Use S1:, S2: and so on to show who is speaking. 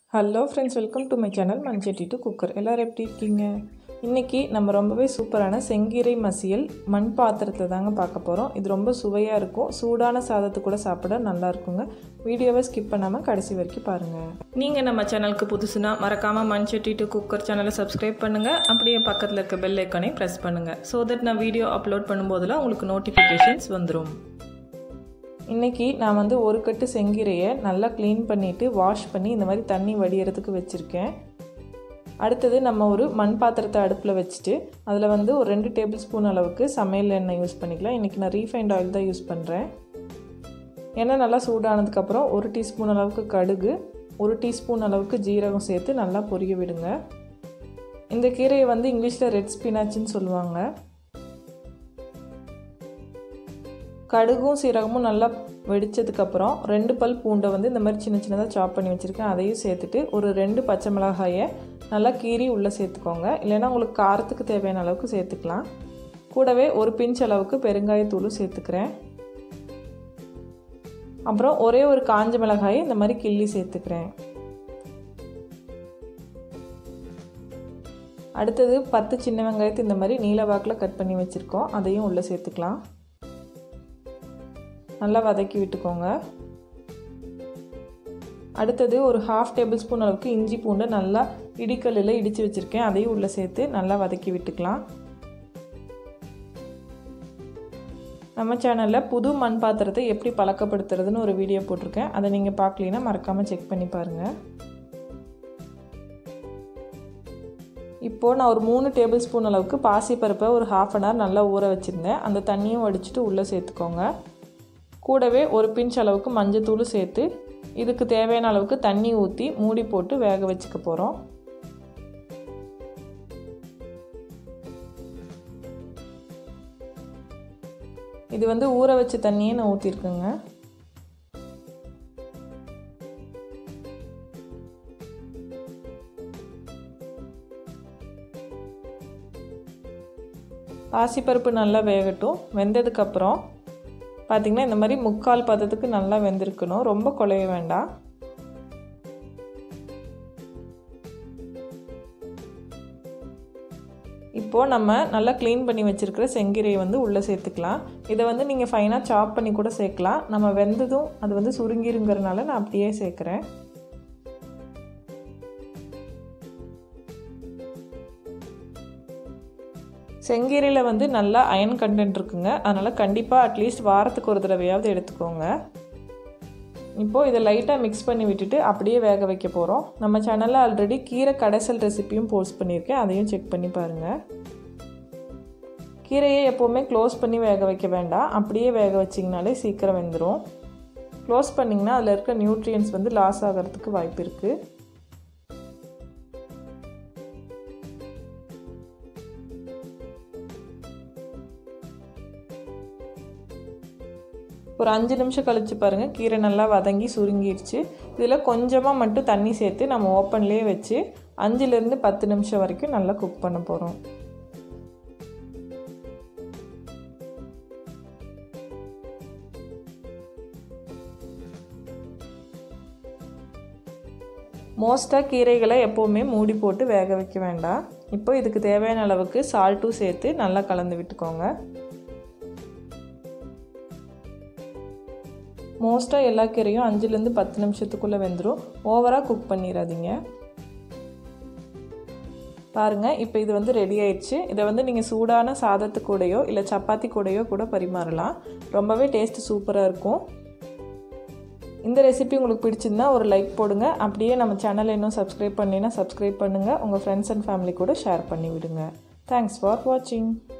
S1: hello friends welcome to my channel Mansatti to cooker எல்லோரும் எப்படி இருக்கீங்க இன்றைக்கி நம்ம ரொம்பவே சூப்பரான செங்கீரை மசியல் மண் பாத்திரத்தில் தாங்க பார்க்க போகிறோம் இது ரொம்ப சுவையாக இருக்கும் சூடான சாதத்து கூட சாப்பிட நல்லா இருக்குங்க வீடியோவை ஸ்கிப் பண்ணாமல் கடைசி வரைக்கும் பாருங்கள் நீங்கள் நம்ம சேனலுக்கு புதுசுனா மறக்காமல் மண்சட்டி டு குக்கர் சேனலை சப்ஸ்கிரைப் பண்ணுங்கள் அப்படியே பக்கத்தில் இருக்க பெல் ஐக்கானை ப்ரெஸ் பண்ணுங்கள் ஸோ தட் நான் வீடியோ அப்லோட் பண்ணும்போதெல்லாம் உங்களுக்கு நோட்டிஃபிகேஷன்ஸ் வந்துடும் இன்றைக்கி நான் வந்து ஒரு கட்டு செங்கீரையை நல்லா க்ளீன் பண்ணிவிட்டு வாஷ் பண்ணி இந்த மாதிரி தண்ணி வடிகிறதுக்கு வச்சுருக்கேன் அடுத்தது நம்ம ஒரு மண் பாத்திரத்தை அடுப்பில் வச்சுட்டு அதில் வந்து ஒரு ரெண்டு டேபிள் ஸ்பூன் அளவுக்கு சமையல் எண்ணெய் யூஸ் பண்ணிக்கலாம் இன்றைக்கி நான் ரீஃபைண்ட் ஆயில் தான் யூஸ் பண்ணுறேன் எண்ணெய் நல்லா சூடானதுக்கப்புறம் ஒரு டீஸ்பூன் அளவுக்கு கடுகு ஒரு டீஸ்பூன் அளவுக்கு ஜீரகம் சேர்த்து நல்லா பொரிய விடுங்க இந்த கீரையை வந்து இங்கிலீஷில் ரெட் ஸ்பினாச்சுன்னு சொல்லுவாங்க கடுகும் சீரகமும் நல்லா வெடித்ததுக்கப்புறம் ரெண்டு பல் பூண்டை வந்து இந்த மாதிரி சின்ன சின்னதாக சாப் பண்ணி வச்சுருக்கேன் அதையும் சேர்த்துட்டு ஒரு ரெண்டு பச்சை மிளகாயை நல்லா கீறி உள்ளே சேர்த்துக்கோங்க இல்லைன்னா உங்களுக்கு காரத்துக்கு தேவையான அளவுக்கு சேர்த்துக்கலாம் கூடவே ஒரு பிஞ்ச் அளவுக்கு பெருங்காயத்தூளும் சேர்த்துக்கிறேன் அப்புறம் ஒரே ஒரு காஞ்ச மிளகாயை இந்த மாதிரி கிள்ளி சேர்த்துக்கிறேன் அடுத்தது பத்து சின்ன வெங்காயத்தை இந்த மாதிரி நீல வாக்கில் கட் பண்ணி வச்சுருக்கோம் அதையும் உள்ளே சேர்த்துக்கலாம் நல்லா வதக்கி விட்டுக்கோங்க அடுத்தது ஒரு ஹாஃப் டேபிள் ஸ்பூன் அளவுக்கு இஞ்சி பூண்டை நல்லா இடிக்கல்லில் இடித்து வச்சுருக்கேன் அதையும் உள்ளே சேர்த்து நல்லா வதக்கி விட்டுக்கலாம் நம்ம சேனலில் புது மண் பாத்திரத்தை எப்படி பழக்கப்படுத்துறதுன்னு ஒரு வீடியோ போட்டிருக்கேன் அதை நீங்கள் பார்க்கலீன்னா மறக்காமல் செக் பண்ணி பாருங்கள் இப்போது நான் ஒரு மூணு டேபிள் ஸ்பூன் அளவுக்கு பாசிப்பருப்பை ஒரு ஹாஃப் அன் ஹவர் நல்லா ஊற வச்சுருந்தேன் அந்த தண்ணியும் வடிச்சிட்டு உள்ளே சேர்த்துக்கோங்க கூடவே ஒரு பிஞ்ச் அளவுக்கு மஞ்சத்தூள் சேர்த்து இதுக்கு தேவையான அளவுக்கு தண்ணி ஊற்றி மூடி போட்டு வேக வச்சுக்க போகிறோம் இது வந்து ஊற வச்ச தண்ணியே நான் ஊற்றிருக்கேங்க பாசிப்பருப்பு நல்லா வேகட்டும் வெந்ததுக்கப்புறம் பார்த்திங்கன்னா இந்த மாதிரி முக்கால் பதத்துக்கு நல்லா வெந்திருக்கணும் ரொம்ப குழைய வேண்டாம் இப்போது நம்ம நல்லா க்ளீன் பண்ணி வச்சுருக்கிற செங்கீரையை வந்து உள்ளே சேர்த்துக்கலாம் இதை வந்து நீங்கள் ஃபைனாக சாப் பண்ணி கூட சேர்க்கலாம் நம்ம வெந்ததும் அது வந்து சுருங்கிருங்கிறனால நான் அப்படியே சேர்க்குறேன் செங்கீரையில் வந்து நல்லா அயன் கண்டென்ட் இருக்குங்க அதனால் கண்டிப்பாக அட்லீஸ்ட் வாரத்துக்கு ஒரு தடவையாவது எடுத்துக்கோங்க இப்போது இதை லைட்டாக மிக்ஸ் பண்ணி விட்டுட்டு அப்படியே வேக வைக்க போகிறோம் நம்ம சேனலில் ஆல்ரெடி கீரை கடைசல் ரெசிப்பியும் போஸ்ட் பண்ணியிருக்கேன் அதையும் செக் பண்ணி பாருங்கள் கீரையை எப்போவுமே க்ளோஸ் பண்ணி வேக வைக்க வேண்டாம் அப்படியே வேக வச்சிங்கனாலே சீக்கிரம் வெந்துடும் க்ளோஸ் பண்ணிங்கன்னா அதில் இருக்க நியூட்ரியன்ஸ் வந்து லாஸ் ஆகிறதுக்கு வாய்ப்பு இருக்குது ஒரு அஞ்சு நிமிஷம் கழித்து பாருங்கள் கீரை நல்லா வதங்கி சுருங்கிடுச்சு இதில் கொஞ்சமாக மட்டும் தண்ணி சேர்த்து நம்ம ஓப்பன்லேயே வச்சு அஞ்சுலேருந்து பத்து நிமிஷம் வரைக்கும் நல்லா குக் பண்ண போகிறோம் மோஸ்ட்டாக கீரைகளை எப்போவுமே மூடி போட்டு வேக வைக்க வேண்டாம் இப்போ இதுக்கு தேவையான அளவுக்கு சால்ட்டும் சேர்த்து நல்லா கலந்து விட்டுக்கோங்க மோஸ்ட்டாக எல்லா கீரையும் அஞ்சுலேருந்து பத்து நிமிஷத்துக்குள்ளே வெந்துடும் ஓவராக குக் பண்ணிடாதீங்க பாருங்கள் இப்போ இது வந்து ரெடி ஆயிடுச்சு இதை வந்து நீங்கள் சூடான சாதத்து கூடையோ இல்லை சப்பாத்தி கூடையோ கூட பரிமாறலாம் ரொம்பவே டேஸ்ட்டு சூப்பராக இருக்கும் இந்த ரெசிபி உங்களுக்கு பிடிச்சிருந்தா ஒரு லைக் போடுங்க அப்படியே நம்ம சேனலை இன்னும் சப்ஸ்கிரைப் பண்ணினா சப்ஸ்கிரைப் பண்ணுங்கள் உங்கள் ஃப்ரெண்ட்ஸ் அண்ட் ஃபேமிலி கூட ஷேர் பண்ணி விடுங்க தேங்க்ஸ் ஃபார் வாட்சிங்